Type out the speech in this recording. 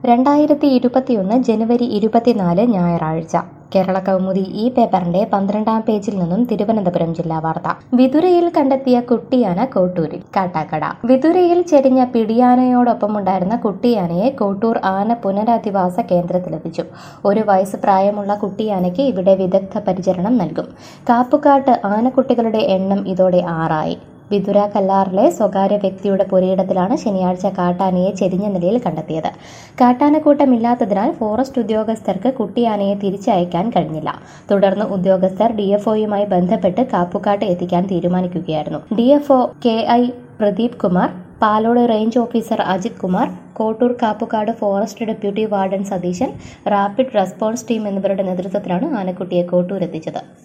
രണ്ടായിരത്തി ഇരുപത്തിയൊന്ന് ജനുവരി ഇരുപത്തിനാല് ഞായറാഴ്ച കേരള കൗമുദി ഈ പേപ്പറിന്റെ പന്ത്രണ്ടാം പേജിൽ നിന്നും തിരുവനന്തപുരം ജില്ലാ വാർത്ത വിതുരയിൽ കണ്ടെത്തിയ കുട്ടിയാന കോട്ടൂരിൽ കാട്ടാക്കട വിതുരയിൽ ചെരിഞ്ഞ പിടിയാനയോടൊപ്പമുണ്ടായിരുന്ന കുട്ടിയാനയെ കോട്ടൂർ ആന പുനരധിവാസ കേന്ദ്രത്തിലെത്തിച്ചു ഒരു വയസ്സ് പ്രായമുള്ള കുട്ടിയാനയ്ക്ക് ഇവിടെ വിദഗ്ധ പരിചരണം നൽകും കാപ്പുകാട്ട് ആനക്കുട്ടികളുടെ എണ്ണം ഇതോടെ ആറായി വിതുര കല്ലാറിലെ സ്വകാര്യ വ്യക്തിയുടെ പുരയിടത്തിലാണ് ശനിയാഴ്ച കാട്ടാനയെ ചെരിഞ്ഞ നിലയിൽ കണ്ടെത്തിയത് കാട്ടാനക്കൂട്ടമില്ലാത്തതിനാൽ ഫോറസ്റ്റ് ഉദ്യോഗസ്ഥർക്ക് കുട്ടിയാനയെ തിരിച്ചയക്കാൻ കഴിഞ്ഞില്ല തുടർന്ന് ഉദ്യോഗസ്ഥർ ഡിഎഫ്ഒയുമായി ബന്ധപ്പെട്ട് കാപ്പുകാട്ട് എത്തിക്കാൻ തീരുമാനിക്കുകയായിരുന്നു DFO K I Pradeep Kumar Palode range officer Ajith Kumar Kottoor Kappukad forest deputy warden Satheesan rapid response team എന്നിവരുടെ നേതൃത്വത്തിലാണ് ആനക്കുട്ടിയെ കോട്ടൂർ എത്തിച്ചത്